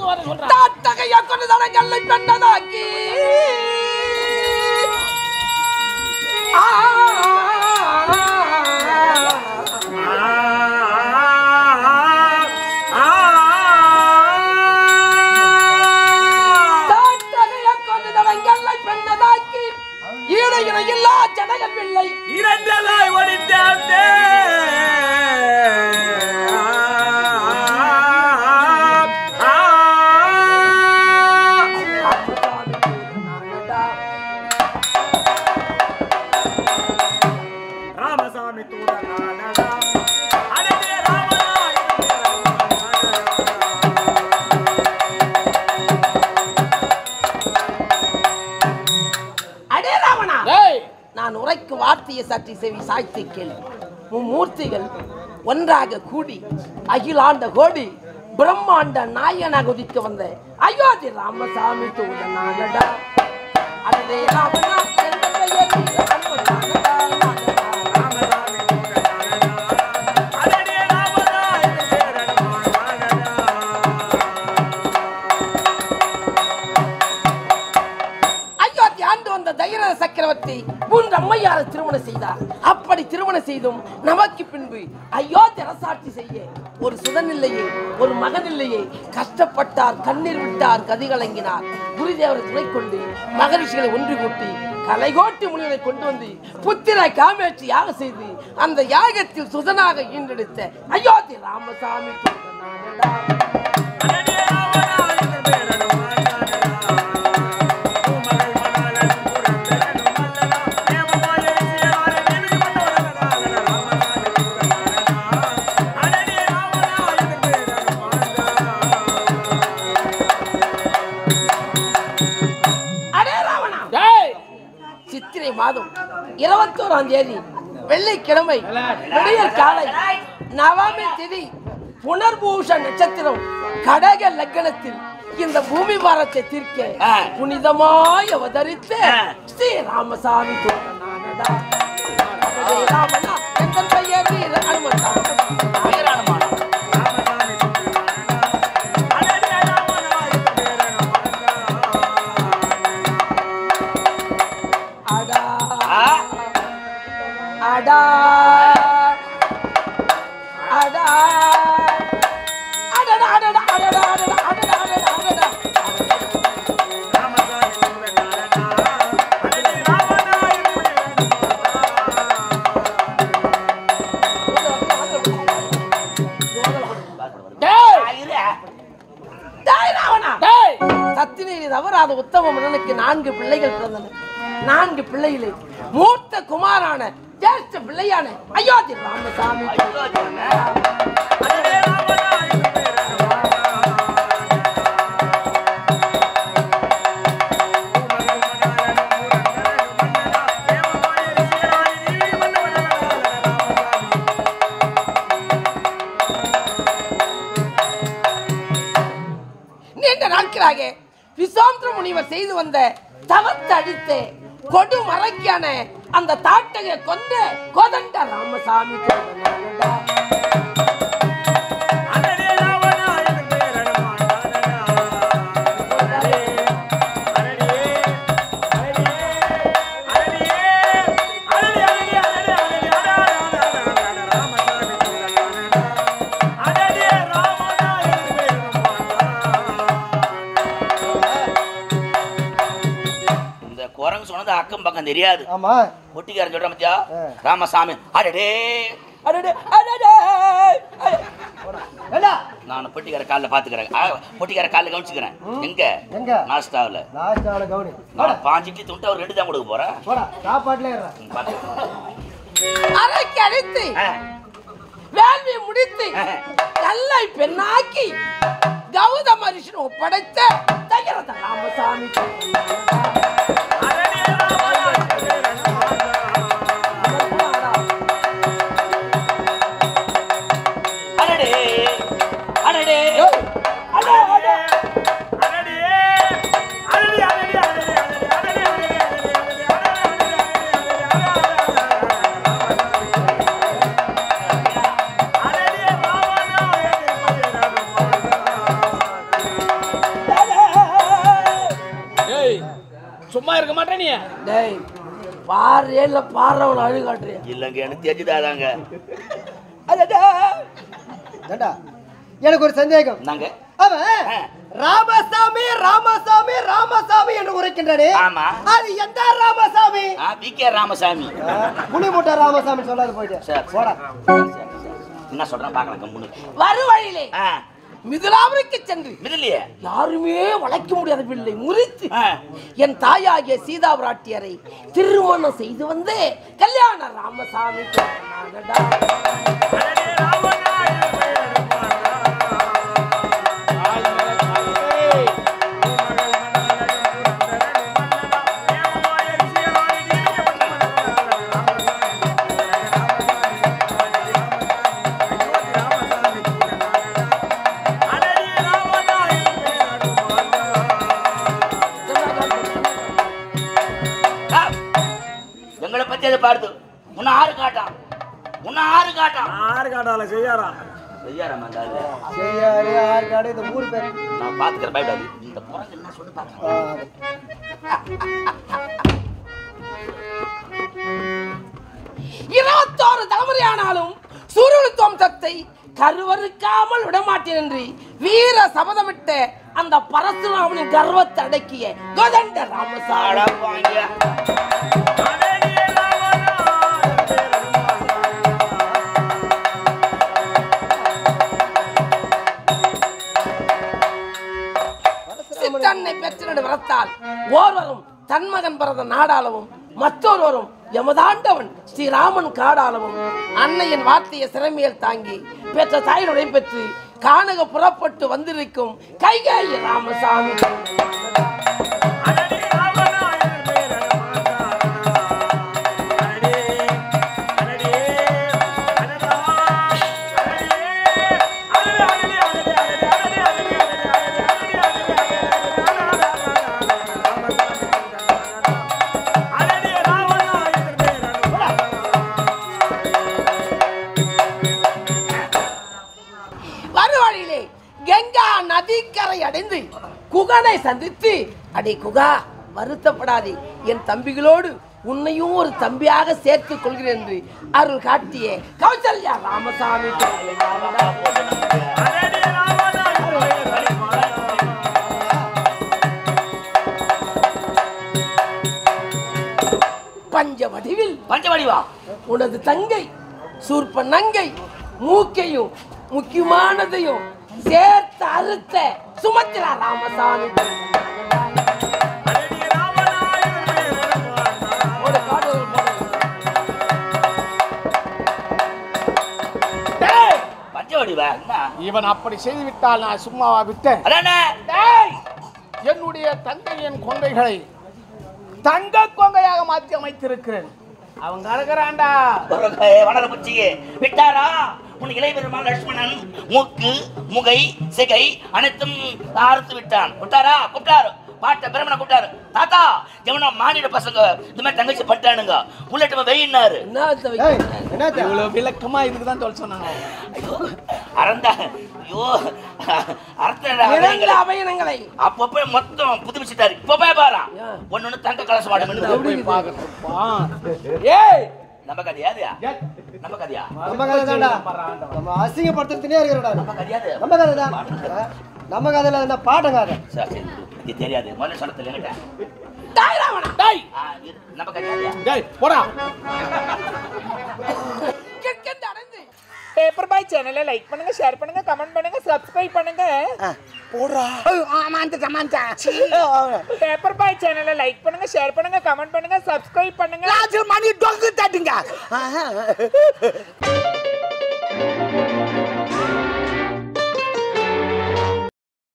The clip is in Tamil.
வர சொல்றான் தாட்டகைய கொண்டு தடங்களை பெண்ணதாக்கி ஆ, தாட்டகைய கொண்டு தடங்களை பெண்ணதாக்கி ஈடு இணையில்லா ஜனகன் பிள்ளை இரண்டலாய் ஒடித்தாந்தே ராமசாமி தூதனானடா அடடே ராமனாய் அடே ராவணா டேய் நான் உரைக்கும் வார்த்தையை சற்று செவி சாய்த்து கேள் மும்மூர்த்திகள் ஒன்றாக கூடி அகிலாண்ட கோடி பிரம்மாண்ட நாயனாக உதிக்க வந்த அயோத்தி ராமசாமி தூதனானடா அடே ராவணா எந்த பெயர் நீ ராமனானடா, நானடா. ராமசாமி தூதனானடா அடடே ராமனாய் சேரடமானடா அயோத்தி ஆண்டு வந்த தைர சக்கரவர்த்தி மூன்று அம்மையாரை திருமணம் செய்தார் அப்படி திருமணம் செய்தும் நமக்கு பின்பு அயோத்தி அரசாட்சி செய்ய ஒரு சுதன் இல்லையே ஒரு மகன் இல்லையே கஷ்டப்பட்டார் கண்ணீர் விட்டார் கதி கலங்கினார் குருதேவரை துணை கொண்டு மகரிஷிகளை ஒன்று கூட்டி கலைகோட்டி முனிவரை கொண்டு வந்து புத்திர காமேற்றி யாக செய்து அந்த யாகத்தில் சுதனாக ஈன்றெடுத்த அயோத்தி ராமசாமி தூதனானடா. அடடே ராமனாய் சேரடமானடா பூமகள் மணாலன் புறந்தேனும் மல்லடா தேவமாய சேராலே நிமிதி மண்டவனடா ராமசாமி தூதனானடா அடடே ராமனாய் சேரடமானடா அடே ராவணா டேய் சித்திரை மாதம் இருபத்தோராம் தேதி வெள்ளிக்கிழமை விடியற் காலை நவமி திதி புனர்பூஷ நட்சத்திரம் கடக லக்னத்தில் இந்த பூமி பாரத்தை தீர்க்க ஆ. புனிதமாய் அவதரித்த ஆ. ஸ்ரீ ராமசாமி தோழனானடா. அடே ராமனா, எந்தன் பெயர் வீர அனுமந்தானம். வீராணமானம் ராமசாமி தூதனானடா அடடே ராமனாய் சேரடமானடா அடா ஆ அடா அடா அடடா அடடா அடடா அடடா அடடா அடடா அடடா ராமசாமி தூதனானடா அடடே ராமனாய் டேய் டேய் ராவணா டேய் சத்தினேரி தவறாத உத்தம மன்னனுக்கு நான்கு பிள்ளைகள் பிறந்தன நான்கு பிள்ளைகளே மூத்த குமாரான ஜேஷ்ட பிள்ளையான அயோத்தி ராமசாமி அடடே ராமனாய் நீண்ட நாட்களாக விசாந்திர முனிவர் செய்து வந்த தவத்தை அடித்து கொடு மறைக்கான அந்த தாட்டகை கொண்ட கோதண்ட ராமசாமி தோழனானடா. அடடே ராமனாய் அடடே அடடே அடடே அடடே அடடே அடடே அடடே அடடே ராமசாமி அடடே ராமனாய் இந்த குரங்கு சொன்னது அக்கம் பக்கம் தெரியாது ஆமா பொட்டிக்காரன் சொல்ற மத்தியா ராமசாமி அடடே அடடே, அடடே. என்ன நான் பொட்டிக்கார காலில் பாத்துக்கிறேன் ஆ, பொட்டிக்கார காலில் கவனிச்சுக்கிறேன் எங்க எங்க? நாஸ்டாவில் லாஸ்ட் ஆள கவுனி போடா நான் பாஞ்சு இட்லி துண்டு அவர் ரெண்டு தான் கொடுக்க போறேன் போடா சாப்பாட்டுல ஏறா ம், பாத்து. அரைக்கு அடித்து ஆ, வேள்வி முடித்து ஆ. கல்லை பெண்ணாக்கி கௌதம ரிஷின் ஒப்படைத்த தகரத ராமசாமி தோழனானடா. அடடே ராமனாய் அடடே அடடே அடே, அடே. அடடே அடடே அடடே அடடே அடடே அடடே அடடே ராமனாய் நீ டேய் பாரு இல்ல பாடுறவன் அழு காட்டுறியா இல்லைங்க எனக்கு தெரிஞ்சுதாதாங்க ஏண்டா எனக்கு ஒரு சந்தேகம் நாங்க அவன் ராமசாமி ராமசாமி ராமசாமி என்று உரைக்கின்றானே ஆமா. அது எந்த ராமசாமி வி கே ராமசாமி புலிமுட்டை ராமசாமி சொல்லாது போயிட்டு சரி, போடா சரி, சரி, சரி. என்ன சொல்றேன் பார்க்கலாம் கம்முன்னு வரு வழியிலே ஆ, மிதிலாவிற்கு சென்று மிதிலையே யாருமே வளைக்க முடியாத பிள்ளை முறித்து ஆ. என் தாயாகிய சீதா பிராட்டியரை திருமணம் செய்து வந்து கல்யாண ராமசாமி சொன்னானடா. அடடே ராமநாயகன் ஆ, எங்களை பத்தி அதை பாடுது உன்னை ஆறு காட்டான் உன்னை ஆறு காட்டான் ஆறு காட்டால செய்யாரா செய்யாராமா அந்த ஆளு? செய்யாரு ஆறுகாடு இந்த ஊர் பேர் நான் பாத்துக்கிறேன் பயப்படாது இந்த குரங்கு என்ன சொல்லி பார்க்கலாம் ஆ, இருபத்தோரு தலைமுறையானாலும் சூரியனுத்துவம் தத்தை கருவறுக்காமல் விடமாட்டேன் என்று வீர சபதமிட்ட அந்த பரசுராமனின் கர்வத்தை அடக்கிய கோதண்ட ராமசாமி அடப்பாங்க. சித்தன்னை பெற்றனடு வரத்தால் ஓர்வரும் தன்மகன் பிறந்த நாடாளவும் மற்றொருவரும் எமதாண்டவன் ஸ்ரீராமன் காடாளவும் அன்னையின் வார்த்தையை சிறமையில் தாங்கி பெற்ற தாயினுடைய பெற்று காணக புறப்பட்டு வந்திருக்கும் கைகாயி ராமசாமி வருவழியிலே கங்கா நதிக்கரை அடைந்து குகனை சந்தித்து அடே குகா வருத்தப்படாதே என் தம்பிகளோடு உன்னையும் ஒரு தம்பியாக சேர்த்துக் கொள்கிறேன் என்று அருள் காட்டிய கௌசல்யா ராமசாமி பஞ்ச வடிவில் பஞ்சவடிவா உனது தங்கை சூர்ப நங்கை மூக்கையும் முக்கியமானதையும் சேர்த்து அறுத்த சுமத்ரா ராமசாமி போடு, பாடு, போடு. பஞ்சவடிவா என்ன இவன் அப்படி செய்து விட்டால் நான் சும்மாவா விட்டேன் அதானே டேய்! என்னுடைய தங்கையின் கொங்கைகளை தங்க கொங்கையாக மாற்றி அமைத்திருக்கிறேன் அவன் கறக்குறான்டா வளர புச்சியே விட்டாரா உன் இளைய பெருமாள் லட்சுமணன் மூக்கு முகை சிகை அனைத்தும் அறுத்து விட்டான் விட்டாரா கூப்பிட்டாரு பாட்ட பிரமனை கூப்பிட்டாரு தாத்தா எவனோ மானிட பசங்க இந்த மாதிரி தங்கச்சி பட்டானுங்க உள்ளட்டு வெயின்னாரு என்ன அர்த்தம் ஏய், வைக்கிறீங்க? என்னத்த? இவ்வளவு விளக்கமா இதுக்கு தான் சொல்ல சொன்னாங்க ஐயோ அறந்தா ஐயோ இறந்த அர்த்த அபயனங்களை அப்பப்ப மொத்தம் புதுப்பிச்சுட்டாரு இப்ப போய் பாரு ஏன்? ஒன்னு ஒண்ணு தங்க கலசம் ஆடும் போய் பார்க்கட்டும்ப்பா. ஏய் நம்ம கதையா அது நம்ம கதையா நம்ம கதை தான்டா நம்ம அசிங்கப்படுத்துறதுனே இருக்கிறடா நம்ம கதையாது நம்ம கதை தான் நம்ம கதையில என்ன பாட்டம் கதை சரி சரி இது தெரியாது முதல்ல சொல்ல தெரியல டாய் ராவணா. டேய் நம்ம கதையா டேய் போடா கிட்கிட்டு அடைந்து பேப்பர் பாய் சேனலை லைக் பண்ணுங்க ஷேர் பண்ணுங்க கமெண்ட் பண்ணுங்க சப்ஸ்கிரைப் பண்ணுங்க பேப்பர் பாய் சேனலை லைக் பண்ணுங்க ஷேர் பண்ணுங்க கமெண்ட் பண்ணுங்க சப்ஸ்கிரைப் பண்ணுங்க மணி டொங்கு தட்டுங்க